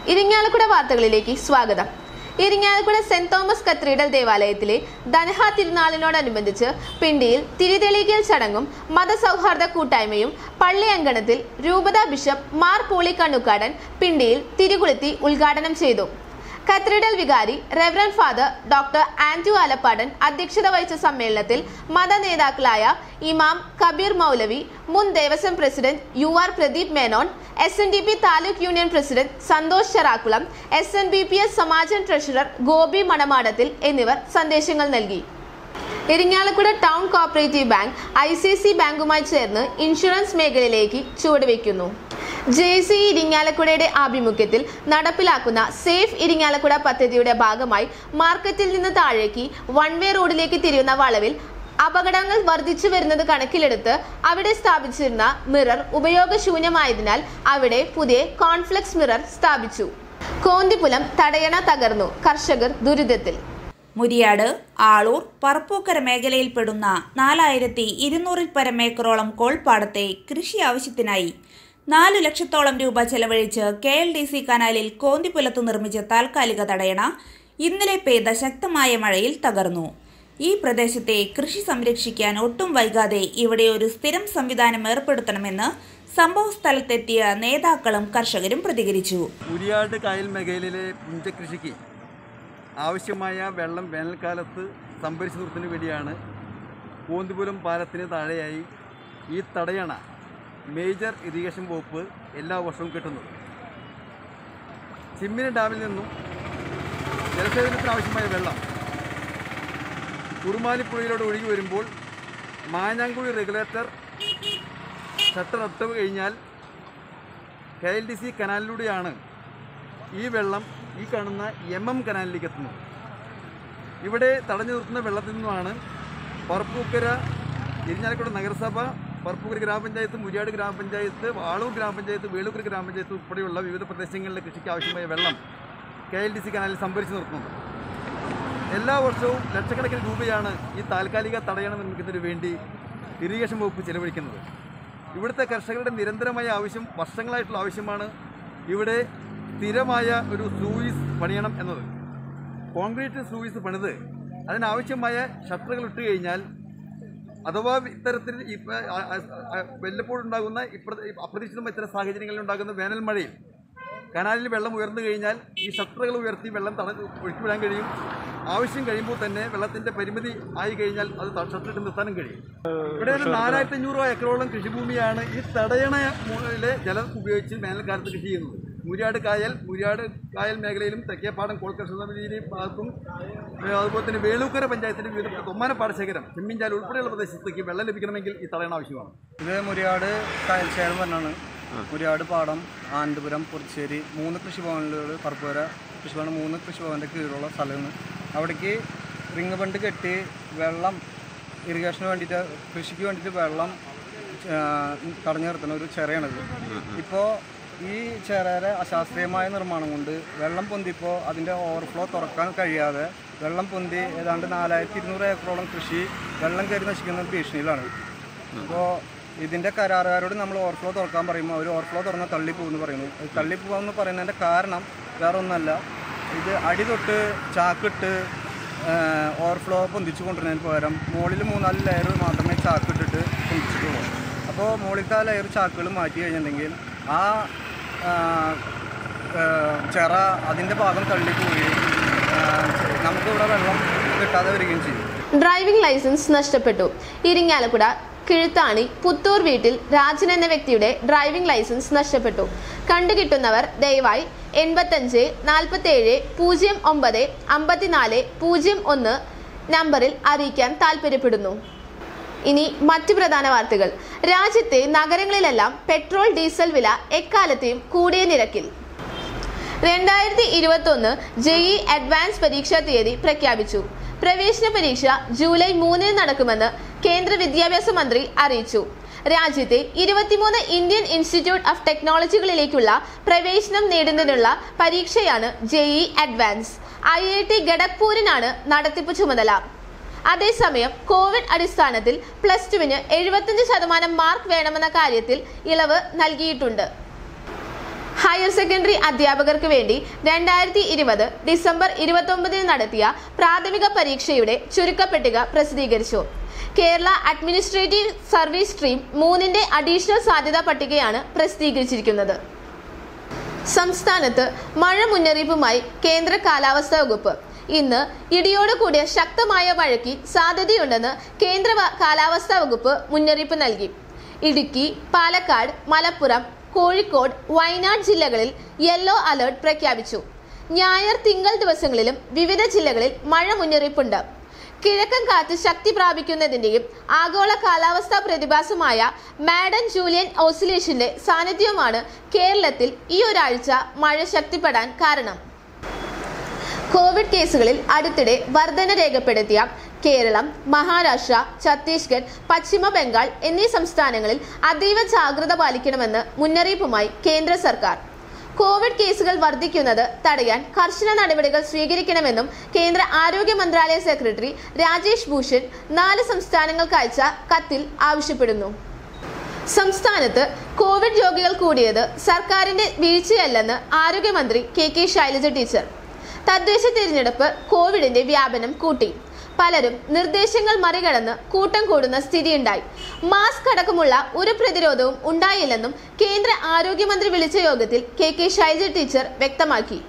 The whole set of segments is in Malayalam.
ഇരിങ്ങാലക്കുട വാർത്തകളിലേക്ക് സ്വാഗതം ഇരിങ്ങാലക്കുട സെന്റ് തോമസ് കത്തീഡ്രൽ ദേവാലയത്തിലെ ദനഹ തിരുനാളിനോടനുബന്ധിച്ച് പിണ്ടിയിൽ തിരിതെളിക്കൽ ചടങ്ങും മതസൗഹാർദ്ദ കൂട്ടായ്മയും പള്ളി അങ്കണത്തിൽ രൂപതാ ബിഷപ്പ് മാർ പോളി കണ്ണുക്കാടൻ പിണ്ടിയിൽ തിരികൊളുത്തി ഉദ്ഘാടനം ചെയ്തു കത്തീഡ്രൽ വികാരി reverend father doctor Andrew Alappadan അധ്യക്ഷത വഹിച്ച സമ്മേളനത്തിൽ മത നേതാക്കളായ ഇമാം കബീർ മൗലവി മുൻ Devaswom president U R Pradeep Menon S N D P taluk union president Santhosh Cherakulam S N B P S Samajam treasurer Gopi Manamadathil എന്നിവർ സന്ദേശങ്ങൾ നൽകി Irinjalakuda town cooperative bank I C C ബാങ്കുമായി ചേർന്ന് ഇൻഷുറൻസ് മേഖലയിലേക്ക് ചുവടുവെക്കുന്നു ജെ സി ഇരിങ്ങാലക്കുടയുടെ ആഭിമുഖ്യത്തിൽ നടപ്പിലാക്കുന്ന സേഫ് ഇരിങ്ങാലക്കുട പദ്ധതിയുടെ ഭാഗമായി മാർക്കറ്റിൽ നിന്ന് താഴേക്ക് വൺ വേ റോഡിലേക്ക് തിരിയുന്ന വളവിൽ അപകടങ്ങൾ വർദ്ധിച്ചു വരുന്നത് കണക്കിലെടുത്ത് അവിടെ സ്ഥാപിച്ചിരുന്ന മിറർ ഉപയോഗശൂന്യമായതിനാൽ അവിടെ പുതിയ കോൺഫ്ലെക്സ് മിറർ സ്ഥാപിച്ചു കോന്തിപുലം തടയണ തകർന്നു കർഷകർ ദുരിതത്തിൽ മുരിയാട് ആളൂർ പറപ്പൂക്കര മേഖലയിൽപ്പെടുന്ന നാലായിരത്തി ഇരുന്നൂറിൽ പരം ഏക്കറോളം കോൾപ്പാടത്തെ കൃഷി ആവശ്യത്തിനായി നാലു ലക്ഷത്തോളം രൂപ ചെലവഴിച്ച് കെ എൽ ഡി സി കനാലിൽ കോന്തിപ്പുലത്ത് നിർമ്മിച്ച താൽക്കാലിക തടയണ ഇന്നലെ പെയ്ത ശക്തമായ മഴയിൽ തകർന്നു ഈ പ്രദേശത്തെ കൃഷി സംരക്ഷിക്കാൻ ഒട്ടും വൈകാതെ ഇവിടെ ഒരു സ്ഥിരം സംവിധാനം ഏർപ്പെടുത്തണമെന്ന് സംഭവ സ്ഥലത്തെത്തിയ നേതാക്കളും കർഷകരും പ്രതികരിച്ചു ഉരിയാട് കായൽ മേഖലയിലെ പുഞ്ചകൃഷിക്ക് ആവശ്യമായ വെള്ളം വേനൽക്കാലത്ത് സംഭരിച്ചു നിർത്തുന്നതിന് വേണ്ടിയാണ് കൂന്തിപുരം പാലത്തിന് താഴെയായി ഈ തടയണ മേജർ ഇറിഗേഷൻ വകുപ്പ് എല്ലാ വർഷവും കിട്ടുന്നത് ചിമ്മിനി ഡാമിൽ നിന്നും ജലസേചനത്തിന് ആവശ്യമായ വെള്ളം കുറുമാലിപ്പുഴയിലൂടെ ഒഴുകി വരുമ്പോൾ മാഞ്ഞാങ്കുഴി റെഗുലേറ്റർ ഷട്ടർ ഇട്ട് കഴിഞ്ഞാൽ കെ എൽ ഡി സി കനാലിലൂടെയാണ് ഈ വെള്ളം ഈ കാണുന്ന എം എം കനാലിലേക്ക് എത്തുന്നത് ഇവിടെ തടഞ്ഞു നിർത്തുന്ന വെള്ളത്തിൽ നിന്നുമാണ് പറപ്പൂക്കര ഇരിഞ്ഞാലക്കുട നഗരസഭ പറപ്പൂക്കര ഗ്രാമപഞ്ചായത്ത് മുരിയാട് ഗ്രാമപഞ്ചായത്ത് ആളൂർ ഗ്രാമപഞ്ചായത്ത് വേളൂക്കര ഗ്രാമപഞ്ചായത്ത് ഉൾപ്പെടെയുള്ള വിവിധ പ്രദേശങ്ങളിലെ കൃഷിക്ക് ആവശ്യമായ വെള്ളം കെ എൽ ഡി സി കനാലിൽ സംഭരിച്ചു നിർത്തുന്നത് എല്ലാ വർഷവും ലക്ഷക്കണക്കിന് രൂപയാണ് ഈ താൽക്കാലിക തടയണ നിർമ്മിക്കുന്നതിന് വേണ്ടി ഇറിഗേഷൻ വകുപ്പ് ചെലവഴിക്കുന്നത് ഇവിടുത്തെ കർഷകരുടെ നിരന്തരമായ ആവശ്യം വർഷങ്ങളായിട്ടുള്ള ആവശ്യമാണ് ഇവിടെ സ്ഥിരമായ ഒരു സൂയിസ് പണിയണം എന്നത് കോൺക്രീറ്റ് സൂയിസ് പണിത് അതിനാവശ്യമായ ഷട്ടറുകൾ ഇട്ട് കഴിഞ്ഞാൽ അഥവാ ഇത്തരത്തിൽ ഇപ്പ ആ- ആ- ആ- വല്ലപ്പോഴുണ്ടാകുന്ന ഇപ്ര- അപ്രതീക്ഷിതമായ ഇത്തരം സാഹചര്യങ്ങളിൽ ഉണ്ടാകുന്ന വേനൽ മഴയിൽ കനാലിൽ വെള്ളം ഉയർന്നു കഴിഞ്ഞാൽ ഈ ഷട്ടറുകൾ ഉയർത്തി വെള്ളം തട ഒഴുക്കിവിടാൻ കഴിയും ആവശ്യം കഴിയുമ്പോൾ തന്നെ വെള്ളത്തിന്റെ പരിമിതി ആയി കഴിഞ്ഞാൽ അത് ത- ഷട്ടറിട്ട് നിർത്താനും കഴിയും ഇവിടെ ഒരു നാലായിരത്തി അഞ്ഞൂറ് ഏക്കറോളം കൃഷിഭൂമിയാണ് ഈ തടയണയിലെ ജലം ഉപയോഗിച്ച് വേനൽക്കാലത്ത് കൃഷി ചെയ്യുന്നത് മുരിയാട് കായൽ മുരിയാട് കായൽ മേഖലയിലും തെക്കേപ്പാടം കോൾക്കർഷ സമിതിയിലെയും ഭാഗത്തും ഏഹ് അതുപോലെ തന്നെ വേളൂക്കര പഞ്ചായത്തിന്റെ വിവിധ തൊമ്മാന പാടശേഖരം ചെമ്മിഞ്ചാൽ ഉൾപ്പെടെയുള്ള പ്രദേശത്തേക്ക് വെള്ളം ലഭിക്കണമെങ്കിൽ ഈ തടയണ ആവശ്യമാണ് ഇത് മുരിയാട് കായൽശേരം പറഞ്ഞാണ് മുരിയാട് പാടം ആനന്ദപുരം പുറച്ചേരി മൂന്ന് കൃഷിഭവനുകൾ പറപ്പുര കൃഷിഭവൻ മൂന്ന് കൃഷിഭവൻ്റെ കീഴിലുള്ള സ്ഥലമാണ് അവിടേക്ക് റിങ് ബണ്ട് കെട്ടി വെള്ളം ഇറിഗേഷന് വേണ്ടിയിട്ട് കൃഷിക്ക് വേണ്ടിയിട്ട് വെള്ളം ആ, തടഞ്ഞു നിർത്തുന്ന ഒരു ചെറയാണിത് ഇപ്പോൾ ഈ ചെറയുടെ അശാസ്ത്രീയമായ നിർമ്മാണം കൊണ്ട് വെള്ളം പൊന്തിപ്പോൾ അതിൻ്റെ ഓവർഫ്ലോ തുറക്കാൻ കഴിയാതെ വെള്ളം പൊന്തി ഏതാണ്ട് നാലായിരത്തി ഇരുന്നൂറ് ഏക്കറോളം കൃഷി വെള്ളം കയറി നശിക്കുന്ന ഭീഷണിയിലാണ് അപ്പോൾ ഇതിൻ്റെ കരാറുകാരോട് നമ്മൾ ഓവർഫ്ലോ തുറക്കാൻ പറയുമ്പോൾ അവർ ഓവർഫ്ലോ തുറന്നാൽ തള്ളി പോകുമെന്ന് പറയുന്നു അത് തള്ളി പോകുമെന്ന് പറയുന്നതിൻ്റെ കാരണം വേറെ ഒന്നല്ല ഇത് അടി തൊട്ട് ചാക്കിട്ട് ഓവർഫ്ലോ പൊന്തിച്ചു കൊണ്ടുവരുന്നതിന് പകരം മുകളിൽ മൂന്നാല് ലെയർ മാത്രമേ ചാക്കിട്ടിട്ട് പൊന്തിച്ചിട്ടുള്ളൂ അപ്പോൾ മുകളിലത്തെ ആ ലെയർ ചാക്കുകൾ മാറ്റി കഴിഞ്ഞിട്ടുണ്ടെങ്കിൽ ആ ആ, ആ, ചിറ അതിൻ്റെ ഭാഗം തള്ളിപ്പോവുകയും ആ, നമുക്കിവിടെ വെള്ളം കിട്ടാതെ വരികയും ചെയ്യും ഡ്രൈവിംഗ് ലൈസൻസ് നഷ്ടപ്പെട്ടു ഇരിങ്ങാലക്കുട കിഴുത്താണി പുത്തൂർ വീട്ടിൽ രാജൻ എന്ന വ്യക്തിയുടെ ഡ്രൈവിംഗ് ലൈസൻസ് നഷ്ടപ്പെട്ടു കണ്ടുകിട്ടുന്നവർ ദയവായി എൺപത്തഞ്ച് നാൽപ്പത്തേഴ് പൂജ്യം ഒമ്പത് അമ്പത്തിനാല് പൂജ്യം ഒന്ന് നമ്പറിൽ അറിയിക്കാൻ താൽപ്പര്യപ്പെടുന്നു ഇനി മറ്റു പ്രധാന വാർത്തകൾ രാജ്യത്തെ നഗരങ്ങളിലെല്ലാം പെട്രോൾ ഡീസൽ വില എക്കാലത്തെയും കൂടിയ നിരക്കിൽ രണ്ടായിരത്തി ഇരുപത്തി ഒന്ന് ജെഇ അഡ്വാൻസ് പരീക്ഷാ തീയതി പ്രഖ്യാപിച്ചു പ്രവേശന പരീക്ഷ ജൂലൈ മൂന്നിന് നടക്കുമെന്ന് കേന്ദ്ര വിദ്യാഭ്യാസ മന്ത്രി അറിയിച്ചു രാജ്യത്തെ ഇരുപത്തിമൂന്ന് ഇന്ത്യൻ ഇൻസ്റ്റിറ്റ്യൂട്ട് ഓഫ് ടെക്നോളജികളിലേക്കുള്ള പ്രവേശനം നേടുന്നതിനുള്ള പരീക്ഷയാണ് JE advance I I T ഖഡഗ്പൂരിനാണ് നടത്തിപ്പ് ചുമതല അതേസമയം കോവിഡ് അടിസ്ഥാനത്തിൽ പ്ലസ് ടുവിന് എഴുപത്തഞ്ച് ശതമാനം മാർക്ക് വേണമെന്ന കാര്യത്തിൽ ഇളവ് നൽകിയിട്ടുണ്ട് ഹയർ സെക്കൻഡറി അധ്യാപകർക്ക് വേണ്ടി രണ്ടായിരത്തി ഇരുപത് ഡിസംബർ ഇരുപത്തൊമ്പതിന് നടത്തിയ പ്രാഥമിക പരീക്ഷയുടെ ചുരുക്കപ്പട്ടിക പ്രസിദ്ധീകരിച്ചു കേരള അഡ്മിനിസ്ട്രേറ്റീവ് സർവീസ് സ്ട്രീം മൂന്നിന്റെ അഡീഷണൽ സാധ്യതാ പട്ടികയാണ് പ്രസിദ്ധീകരിച്ചിരിക്കുന്നത് സംസ്ഥാനത്ത് മഴ മുന്നറിയിപ്പുമായി കേന്ദ്ര കാലാവസ്ഥാ വകുപ്പ് ഇന്ന് ഇടിയോട് കൂടിയ ശക്തമായ മഴയ്ക്ക് സാധ്യതയുണ്ടെന്ന് കേന്ദ്ര വ- കാലാവസ്ഥാ വകുപ്പ് മുന്നറിയിപ്പ് നൽകി ഇടുക്കി പാലക്കാട് മലപ്പുറം കോഴിക്കോട് വയനാട് ജില്ലകളിൽ യെല്ലോ അലർട്ട് പ്രഖ്യാപിച്ചു ഞായർ തിങ്കൾ ദിവസങ്ങളിലും വിവിധ ജില്ലകളിൽ മഴ മുന്നറിയിപ്പുണ്ട് കിഴക്കൻ കാറ്റ് ശക്തി പ്രാപിക്കുന്നതിന്റെയും ആഗോള കാലാവസ്ഥാ പ്രതിഭാസമായ മാഡൻ ജൂലിയൻ ഓസിലേഷന്റെ സാന്നിധ്യവുമാണ് കേരളത്തിൽ ഈ ഒരാഴ്ച മഴ ശക്തിപ്പെടാൻ കാരണം കോവിഡ് കേസുകളിൽ അടുത്തിടെ വർധന രേഖപ്പെടുത്തിയ കേരളം മഹാരാഷ്ട്ര ഛത്തീസ്ഗഡ് പശ്ചിമ ബംഗാൾ എന്നീ സംസ്ഥാനങ്ങളിൽ അതീവ ജാഗ്രത പാലിക്കണമെന്ന് മുന്നറിയിപ്പുമായി കേന്ദ്ര സർക്കാർ കോവിഡ് കേസുകൾ വർദ്ധിക്കുന്നത് തടയാൻ കർശന നടപടികൾ സ്വീകരിക്കണമെന്നും കേന്ദ്ര ആരോഗ്യ മന്ത്രാലയ സെക്രട്ടറി രാജേഷ് ഭൂഷൺ നാല് സംസ്ഥാനങ്ങൾക്ക് അയച്ച കത്തിൽ ആവശ്യപ്പെടുന്നു സംസ്ഥാനത്ത് കോവിഡ് രോഗികൾ കൂടിയത് സർക്കാരിന്റെ വീഴ്ചയല്ലെന്ന് ആരോഗ്യമന്ത്രി കെ കെ ശൈലജ ടീച്ചർ തദ്ദേശ തിരഞ്ഞെടുപ്പ് കോവിഡിന്റെ വ്യാപനം കൂട്ടി പലരും നിർദ്ദേശങ്ങൾ മറികടന്ന് കൂട്ടം കൂടുന്ന സ്ഥിതിയുണ്ടായി മാസ്ക് അടക്കമുള്ള ഒരു പ്രതിരോധവും ഉണ്ടായില്ലെന്നും കേന്ദ്ര ആരോഗ്യമന്ത്രി വിളിച്ച യോഗത്തിൽ കെ കെ ശൈലജ ടീച്ചർ വ്യക്തമാക്കി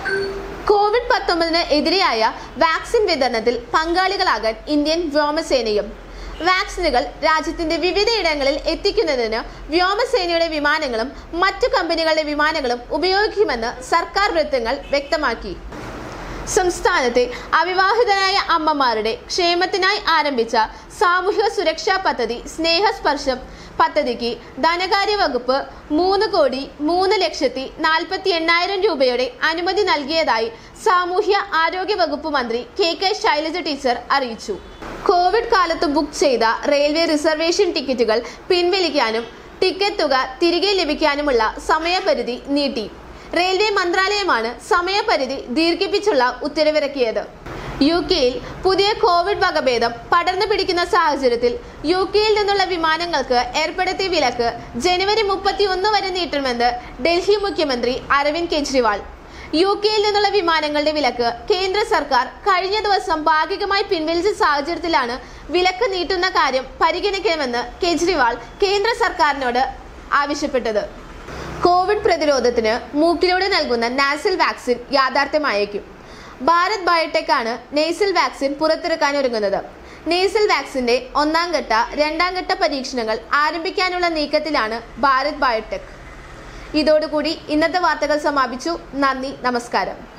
കോവിഡ് പത്തൊമ്പതിന് എതിരെയായ വാക്സിൻ വിതരണത്തിൽ പങ്കാളികളാകാൻ ഇന്ത്യൻ വ്യോമസേനയും വാക്സിനുകൾ രാജ്യത്തിന്റെ വിവിധയിടങ്ങളിൽ എത്തിക്കുന്നതിന് വ്യോമസേനയുടെ വിമാനങ്ങളും മറ്റു കമ്പനികളുടെ വിമാനങ്ങളും ഉപയോഗിക്കുമെന്ന് സർക്കാർ വൃത്തങ്ങൾ വ്യക്തമാക്കി സംസ്ഥാനത്തെ അവിവാഹിതരായ അമ്മമാരുടെ ക്ഷേമത്തിനായി ആരംഭിച്ച സാമൂഹിക സുരക്ഷാ പദ്ധതി സ്നേഹസ്പർശം പദ്ധതിക്ക് ധനകാര്യ വകുപ്പ് മൂന്ന് കോടി മൂന്ന് ലക്ഷത്തി നാൽപ്പത്തി എണ്ണായിരം രൂപയുടെ അനുമതി നൽകിയതായി സാമൂഹ്യ ആരോഗ്യ വകുപ്പ് മന്ത്രി കെ കെ ശൈലജ ടീച്ചർ അറിയിച്ചു കോവിഡ് കാലത്ത് ബുക്ക് ചെയ്ത റെയിൽവേ റിസർവേഷൻ ടിക്കറ്റുകൾ പിൻവലിക്കാനും ടിക്കറ്റ് തുക തിരികെ ലഭിക്കാനുമുള്ള സമയപരിധി നീട്ടി റെയിൽവേ മന്ത്രാലയമാണ് സമയപരിധി ദീർഘിപ്പിച്ചുള്ള ഉത്തരവിറക്കിയത് യു കെയിൽ പുതിയ കോവിഡ് വകഭേദം പടർന്നു പിടിക്കുന്ന സാഹചര്യത്തിൽ യു കെയിൽ നിന്നുള്ള വിമാനങ്ങൾക്ക് ഏർപ്പെടുത്തിയ വിലക്ക് ജനുവരി മുപ്പത്തി ഒന്ന് വരെ നീട്ടുമെന്ന് ഡൽഹി മുഖ്യമന്ത്രി അരവിന്ദ് കെജ്രിവാൾ യു കെയിൽ നിന്നുള്ള വിമാനങ്ങളുടെ വിലക്ക് കേന്ദ്ര സർക്കാർ കഴിഞ്ഞ ദിവസം ഭാഗികമായി പിൻവലിച്ച സാഹചര്യത്തിലാണ് വിലക്ക് നീട്ടുന്ന കാര്യം പരിഗണിക്കണമെന്ന് കെജ്രിവാൾ കേന്ദ്ര സർക്കാരിനോട് ആവശ്യപ്പെട്ടത് കോവിഡ് പ്രതിരോധത്തിന് മൂക്കിലൂടെ നൽകുന്ന നാസൽ വാക്സിൻ യാഥാർത്ഥ്യമായേക്കും ഭാരത് ബയോടെക് ആണ് നേസൽ വാക്സിൻ പുറത്തിറക്കാൻ ഒരുങ്ങുന്നത് നേസൽ വാക്സിന്റെ ഒന്നാം ഘട്ട രണ്ടാം ഘട്ട പരീക്ഷണങ്ങൾ ആരംഭിക്കാനുള്ള നീക്കത്തിലാണ് ഭാരത് ബയോടെക് ഇതോടുകൂടി ഇന്നത്തെ വാർത്തകൾ സമാപിച്ചു നന്ദി നമസ്കാരം